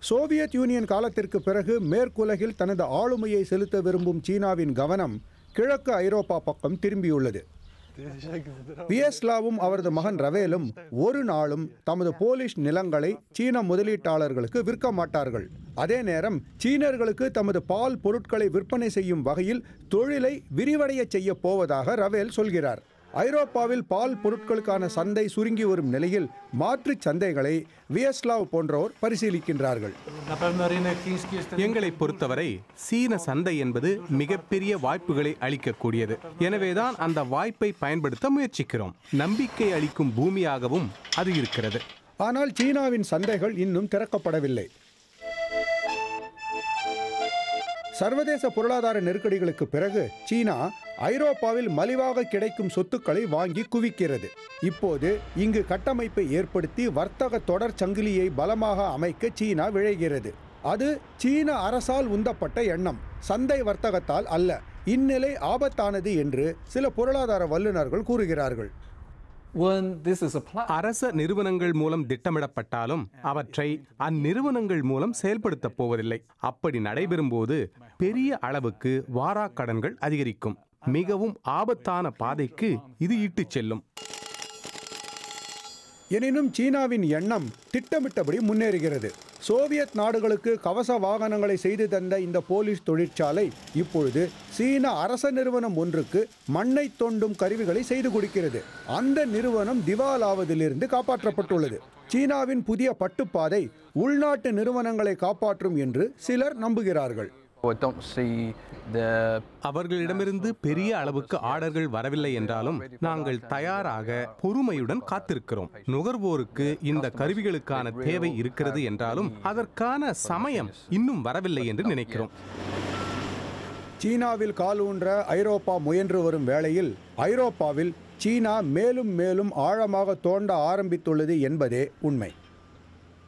Soviet union காலத்திற்கு பிறகு மேற்குலகில் தனது ஆளுமையை செலுத்த விரும்பும் சீனாவின் கவனம் கிழக்கு ஐரோப்பா பக்கம் திரும்பியுள்ளது வியஸ்லாவும் அவரது மகன் ரவேலும் ஒரு நாளும் தமது போலிஷ் நிலங்களை சீன முதலீட்டாளர்களுக்கு விற்க மாட்டார்கள் அதே நேரம் சீனர்களுக்கு தமது பால் பொருட்களை விற்பனை செய்யும் வகையில் தொழிலை விரிவடைய செய்ய போவதாக ரவேல் சொல்கிறார் ஐரோப்பாவில் பால் பொருட்களுக்கான சந்தை சுருங்கி வரும் நிலையில் மாற்றுச் சந்தைகளை வியஸ்லாவ் போன்றோர் பரிசீலிக்கின்றார்கள் Na pewno rynek chiński jest எங்களை பொறுத்தவரை சீன சந்தை என்பது மிகப்பெரிய வாய்ப்புகளை அளிக்கக்கூடியது எனவேதான் அந்த வாய்ப்பை பயன்படுத்த முயற்சிக்கிறோம் நம்பிக்கை அளிக்கும் பூமியாகவும் அது இருக்கிறது ஆனால் சீனாவின் சந்தைகள் இன்னும் திறக்கப்படவில்லை சர்வதேச பொருளாதார நெருக்கடிகளுக்கு பிறகு சீனா ஐரோப்பாவில் மலிவாக கிடைக்கும் சொத்துக்களை வாங்கி குவிக்கிறது இப்போது இங்கு கட்டமைப்பை ஏற்படுத்தி வர்த்தக தொடர் சங்கிலியை பலமாக அமைக்க சீனா விழைகிறது அது சீன அரசால் உந்தப்பட்ட எண்ணம் சந்தை வர்த்தகத்தால் அல்ல இந்நிலை ஆபத்தானது என்று சில பொருளாதார வல்லுநர்கள் கூறுகிறார்கள் When this is applied, அரச நிறுவனங்கள் மூலம் திட்டமிடப்பட்டாலும் அவற்றை அந்நிறுவனங்கள் மூலம் செயல்படுத்தப் போவதில்லை அப்படி நடைபெறும்போது பெரிய அளவுக்கு வாராக்கடன்கள் அதிகரிக்கும் மிகவும் ஆபத்தான பாதைக்கு இது இட்டுச் செல்லும் எனினும் சீனாவின் எண்ணம் திட்டமிட்டபடி முன்னேறுகிறது சோவியத் நாடுகளுக்கு கவச வாகனங்களை செய்து தந்த இந்த போலீஸ் தொழிற்சாலை இப்பொழுது சீன அரச நிறுவனம் ஒன்றுக்கு மண்ணை தோண்டும் கருவிகளை செய்து கொடுக்கிறது அந்த நிறுவனம் திவாலாவதிலிருந்து காப்பாற்றப்பட்டுள்ளது சீனாவின் புதிய பட்டுப்பாதை உள்நாட்டு நிறுவனங்களை காப்பாற்றும் என்று சிலர் நம்புகிறார்கள் I don't see the அவர்களிடமிருந்து பெரிய அளவுக்கு ஆர்டர்கள் வரவில்லை என்றாலும் நாங்கள் தயாராக பொறுமையுடன் காத்திருக்கிறோம் நுகர்வோருக்கு இந்த கருவிகளுக்கான தேவை இருக்கிறது என்றாலும் அதற்கான சமயம் இன்னும் வரவில்லை என்று நினைக்கிறோம் சீனாவில் காலூன்ற ஐரோப்பா முயன்று வரும் வேளையில் ஐரோப்பாவில் சீனா மேலும் மேலும் ஆழமாக தோண்ட ஆரம்பித்துள்ளது என்பதே உண்மை